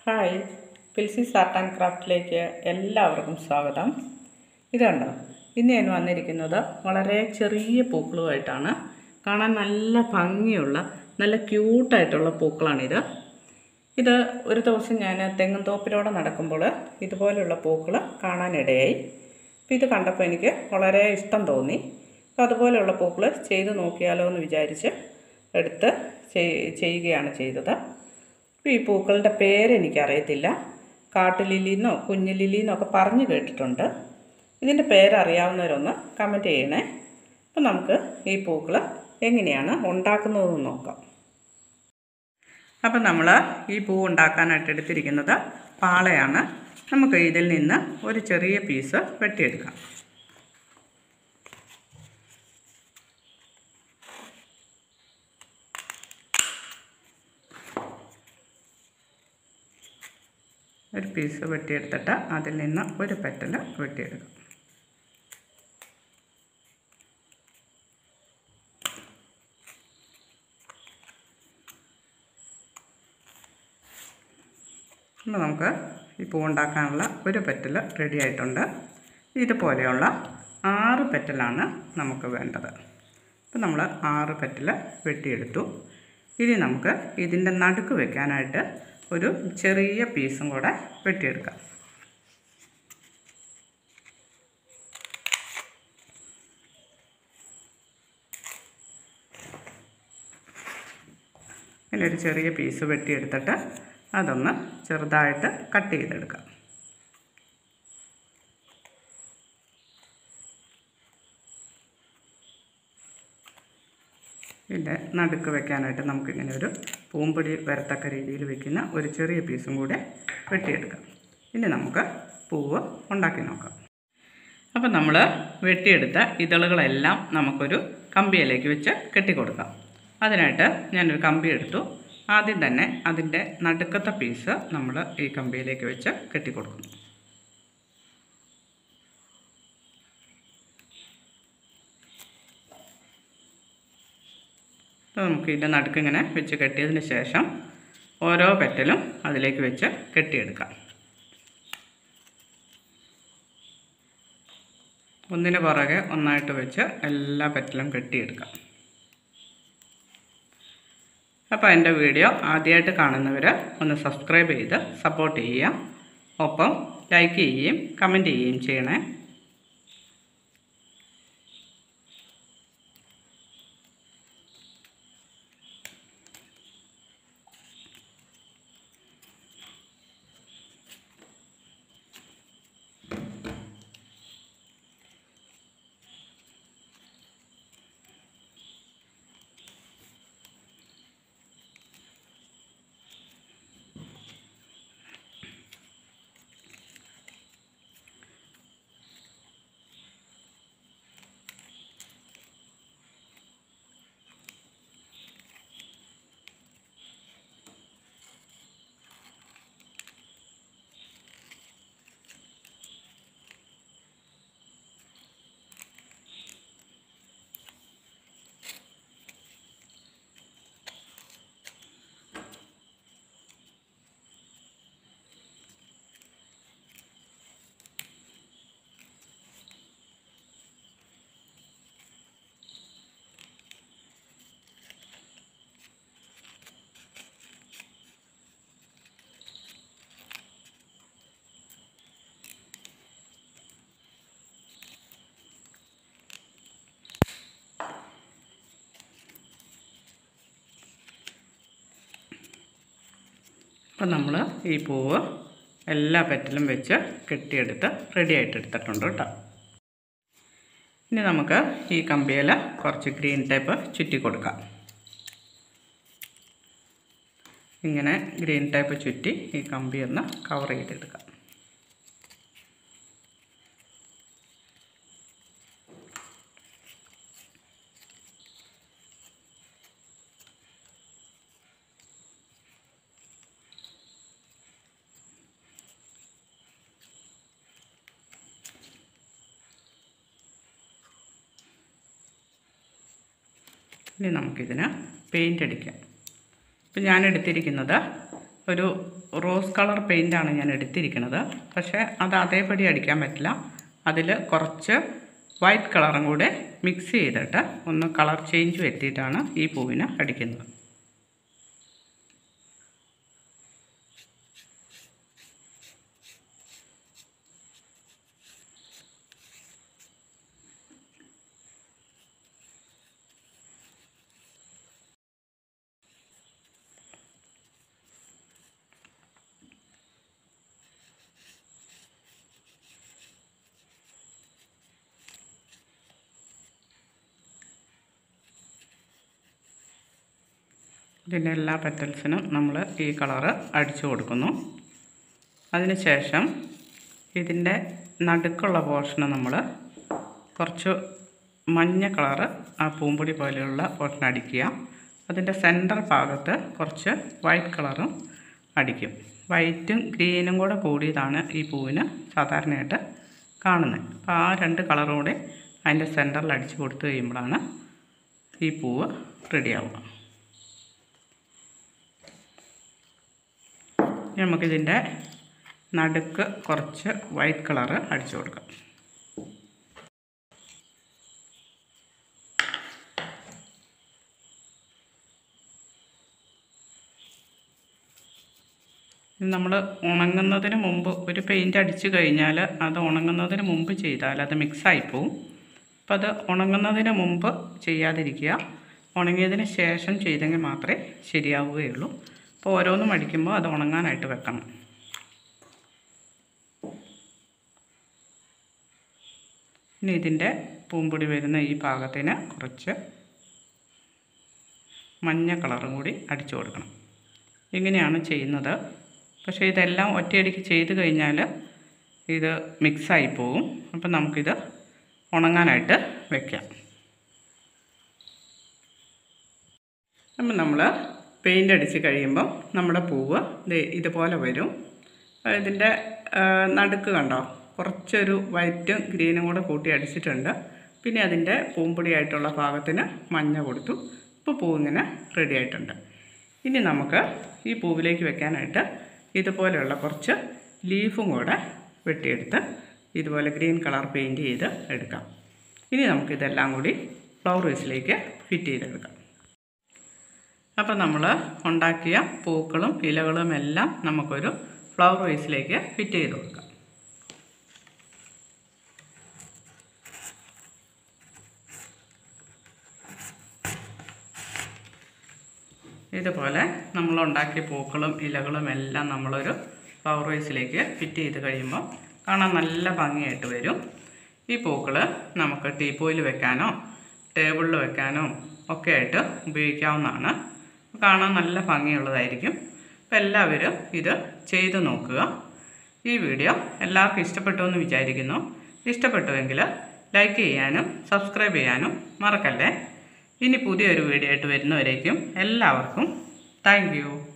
hi പിൽസീസ് art and ക്രാഫ്റ്റിലേക്ക് എല്ലാവർക്കും സ്വാഗതം ഇതുണ്ടോ ഇന്ന് ഞാൻ വന്നിരിക്കുന്നത് വളരെ ചെറിയ പൂക്കളുമായിട്ടാണ് കാണാൻ നല്ല ഭംഗിയുള്ള നല്ല ക്യൂട്ടായിട്ടുള്ള പൂക്കളാണിത് ഇത് ഒരു ദിവസം ഞാൻ തെങ്ങും തോപ്പിലൂടെ നടക്കുമ്പോൾ ഇതുപോലെയുള്ള പൂക്കൾ കാണാനിടയായി അപ്പോൾ ഇത് കണ്ടപ്പോൾ എനിക്ക് വളരെ ഇഷ്ടം തോന്നി അപ്പോൾ അതുപോലെയുള്ള പൂക്കൾ ചെയ്ത് നോക്കിയാലോ എന്ന് വിചാരിച്ച് എടുത്ത് ചെയ്- ചെയ്യുകയാണ് ചെയ്തത് അപ്പോൾ ഈ പൂക്കളുടെ പേരെനിക്കറിയത്തില്ല കാട്ടുലില്ലിന്നോ കുഞ്ഞുലില്ലിന്നോ ഒക്കെ പറഞ്ഞു കേട്ടിട്ടുണ്ട് ഇതിൻ്റെ പേരറിയാവുന്നവരൊന്ന് കമൻറ്റ് ചെയ്യണേ അപ്പോൾ നമുക്ക് ഈ പൂക്കൾ എങ്ങനെയാണ് ഉണ്ടാക്കുന്നതെന്ന് നോക്കാം അപ്പം നമ്മൾ ഈ പൂ ഉണ്ടാക്കാനായിട്ട് എടുത്തിരിക്കുന്നത് പാളയാണ് നമുക്ക് ഇതിൽ നിന്ന് ഒരു ചെറിയ പീസ് വെട്ടിയെടുക്കാം ഒരു പീസ് വെട്ടിയെടുത്തിട്ട് അതിൽ നിന്ന് ഒരു പെറ്റൽ വെട്ടിയെടുക്കാം അപ്പോൾ നമുക്ക് ഈ പൂ ഉണ്ടാക്കാനുള്ള ഒരു പെറ്റൽ റെഡി ആയിട്ടുണ്ട് ഇതുപോലെയുള്ള ആറ് പെറ്റലാണ് നമുക്ക് വേണ്ടത് അപ്പോൾ നമ്മൾ ആറ് പെറ്റൽ വെട്ടിയെടുത്തു ഇനി നമുക്ക് ഇതിൻ്റെ നടുക്ക് വെക്കാനായിട്ട് ഒരു ചെറിയ പീസും കൂടെ വെട്ടിയെടുക്കാം ഇങ്ങനെ ഒരു ചെറിയ പീസ് വെട്ടിയെടുത്തിട്ട് അതൊന്ന് ചെറുതായിട്ട് കട്ട് ചെയ്തെടുക്കാം ഇതിൻ്റെ നടുക്ക് വെക്കാനായിട്ട് നമുക്കിങ്ങനെ ഒരു പൂമ്പൊടി വരത്തക്ക രീതിയിൽ വെക്കുന്ന ഒരു ചെറിയ പീസും കൂടെ വെട്ടിയെടുക്കാം ഇനി നമുക്ക് പൂവ് ഉണ്ടാക്കി നോക്കാം അപ്പം നമ്മൾ വെട്ടിയെടുത്ത ഇതളുകളെല്ലാം നമുക്കൊരു കമ്പിയിലേക്ക് വെച്ച് കെട്ടിക്കൊടുക്കാം അതിനായിട്ട് ഞാനൊരു കമ്പി എടുത്തു ആദ്യം തന്നെ അതിൻ്റെ നടുക്കത്തെ പീസ് നമ്മൾ ഈ കമ്പിയിലേക്ക് വെച്ച് കെട്ടിക്കൊടുക്കുന്നു അപ്പോൾ നമുക്ക് ഇതിൻ്റെ നടുക്കിങ്ങനെ വെച്ച് കെട്ടിയതിന് ശേഷം ഓരോ പെറ്റലും അതിലേക്ക് വെച്ച് കെട്ടിയെടുക്കാം ഒന്നിന് പുറകെ ഒന്നായിട്ട് വെച്ച് എല്ലാ പെറ്റലും കെട്ടിയെടുക്കാം അപ്പോൾ എൻ്റെ വീഡിയോ ആദ്യമായിട്ട് കാണുന്നവർ ഒന്ന് സബ്സ്ക്രൈബ് ചെയ്ത് സപ്പോർട്ട് ചെയ്യുക ഒപ്പം ലൈക്ക് ചെയ്യുകയും കമൻറ്റ് ചെയ്യുകയും ചെയ്യണേ അപ്പം നമ്മൾ ഈ പൂവ് എല്ലാ പെറ്റലും വെച്ച് കെട്ടിയെടുത്ത് റെഡി ആയിട്ട് എടുത്തിട്ടുണ്ട് കേട്ടോ ഇനി നമുക്ക് ഈ കമ്പിയിൽ കുറച്ച് ഗ്രീൻ ടേപ്പ് ചുറ്റി കൊടുക്കാം ഇങ്ങനെ ഗ്രീൻ ടേപ്പ് ചുറ്റി ഈ കമ്പി ഒന്ന് കവർ ചെയ്തെടുക്കാം ഇനി നമുക്കിതിന് പെയിൻ്റ് അടിക്കാം ഇപ്പം ഞാൻ എടുത്തിരിക്കുന്നത് ഒരു റോസ് കളർ പെയിൻ്റാണ് ഞാൻ എടുത്തിരിക്കുന്നത് പക്ഷേ അത് അതേപടി അടിക്കാൻ പറ്റില്ല അതിൽ കുറച്ച് വൈറ്റ് കളറും കൂടെ മിക്സ് ചെയ്തിട്ട് ഒന്ന് കളർ ചേഞ്ച് വരുത്തിയിട്ടാണ് ഈ പൂവിന് അടിക്കുന്നത് ഇതിൻ്റെ എല്ലാ പെറ്റൽസിനും നമ്മൾ ഈ കളറ് അടിച്ചു കൊടുക്കുന്നു അതിനുശേഷം ഇതിൻ്റെ നടുക്കുള്ള പോർഷന് നമ്മൾ കുറച്ച് മഞ്ഞ കളറ് ആ പൂമ്പൊടി പോലെയുള്ള പോർഷൻ അടിക്കുക അതിൻ്റെ സെൻറ്റർ ഭാഗത്ത് കുറച്ച് വൈറ്റ് കളറും അടിക്കും വൈറ്റും ഗ്രീനും കൂടെ കൂടിയതാണ് ഈ പൂവിന് സാധാരണയായിട്ട് കാണുന്നത് അപ്പോൾ ആ രണ്ട് കളറും കൂടെ അതിൻ്റെ സെൻറ്ററിൽ അടിച്ച് കൊടുത്തു കഴിയുമ്പോഴാണ് ഈ പൂവ് റെഡിയാവുക ഇനി നമുക്കിതിൻ്റെ നടുക്ക് കുറച്ച് വൈറ്റ് കളറ് അടിച്ചു കൊടുക്കാം നമ്മൾ ഉണങ്ങുന്നതിന് മുമ്പ് ഒരു പെയിൻ്റ് അടിച്ചു കഴിഞ്ഞാൽ അത് ഉണങ്ങുന്നതിന് മുമ്പ് ചെയ്താൽ അത് മിക്സായി പോവും അപ്പം അത് ഉണങ്ങുന്നതിന് മുമ്പ് ചെയ്യാതിരിക്കുക ഉണങ്ങിയതിന് ശേഷം ചെയ്തെങ്കിൽ മാത്രമേ ശരിയാവുകയുള്ളൂ അപ്പോൾ ഓരോന്നും അടിക്കുമ്പോൾ അത് ഉണങ്ങാനായിട്ട് വെക്കണം ഇനി ഇതിൻ്റെ പൂമ്പൊടി വരുന്ന ഈ ഭാഗത്തിന് കുറച്ച് മഞ്ഞ കളറും കൂടി അടിച്ചു കൊടുക്കണം ഇങ്ങനെയാണ് ചെയ്യുന്നത് പക്ഷേ ഇതെല്ലാം ഒറ്റയടിക്ക് ചെയ്ത് കഴിഞ്ഞാൽ ഇത് മിക്സായി പോവും അപ്പം നമുക്കിത് ഉണങ്ങാനായിട്ട് വെക്കാം അപ്പം നമ്മൾ പെയിൻ്റ് അടിച്ച് കഴിയുമ്പം നമ്മുടെ പൂവ് ദേ ഇതുപോലെ വരും ഇതിൻ്റെ നടുക്ക് കണ്ടോ കുറച്ചൊരു വൈറ്റും ഗ്രീനും കൂടെ കൂട്ടി അടിച്ചിട്ടുണ്ട് പിന്നെ അതിൻ്റെ പൂമ്പൊടിയായിട്ടുള്ള ഭാഗത്തിന് മഞ്ഞ കൊടുത്തു ഇപ്പോൾ പൂവിങ്ങനെ റെഡി ആയിട്ടുണ്ട് ഇനി നമുക്ക് ഈ പൂവിലേക്ക് വെക്കാനായിട്ട് ഇതുപോലെയുള്ള കുറച്ച് ലീഫും കൂടെ വെട്ടിയെടുത്ത് ഇതുപോലെ ഗ്രീൻ കളർ പെയിൻറ്റ് ചെയ്ത് എടുക്കാം ഇനി നമുക്കിതെല്ലാം കൂടി ഫ്ലവർ വേസിലേക്ക് ഫിറ്റ് ചെയ്തെടുക്കാം അപ്പോൾ നമ്മൾ ഉണ്ടാക്കിയ പൂക്കളും ഇലകളും എല്ലാം നമുക്കൊരു ഫ്ലവർ വേസിലേക്ക് ഫിറ്റ് ചെയ്ത് കൊടുക്കാം ഇതുപോലെ നമ്മൾ ഉണ്ടാക്കിയ പൂക്കളും ഇലകളും എല്ലാം നമ്മളൊരു ഫ്ലവർ വേസിലേക്ക് ഫിറ്റ് ചെയ്ത് കഴിയുമ്പോൾ കാണാൻ നല്ല ഭംഗിയായിട്ട് വരും ഈ പൂക്കൾ നമുക്ക് ടീപ്പോയിൽ വെക്കാനോ ടേബിളിൽ വെക്കാനോ ഒക്കെ ആയിട്ട് ഉപയോഗിക്കാവുന്നതാണ് കാണാൻ നല്ല ഭംഗിയുള്ളതായിരിക്കും അപ്പോൾ എല്ലാവരും ഇത് ചെയ്ത് നോക്കുക ഈ വീഡിയോ എല്ലാവർക്കും ഇഷ്ടപ്പെട്ടു എന്ന് വിചാരിക്കുന്നു ഇഷ്ടപ്പെട്ടുവെങ്കിൽ ലൈക്ക് ചെയ്യാനും സബ്സ്ക്രൈബ് ചെയ്യാനും മറക്കല്ലേ ഇനി പുതിയൊരു വീഡിയോ ആയിട്ട് വരുന്നവരേക്കും എല്ലാവർക്കും താങ്ക്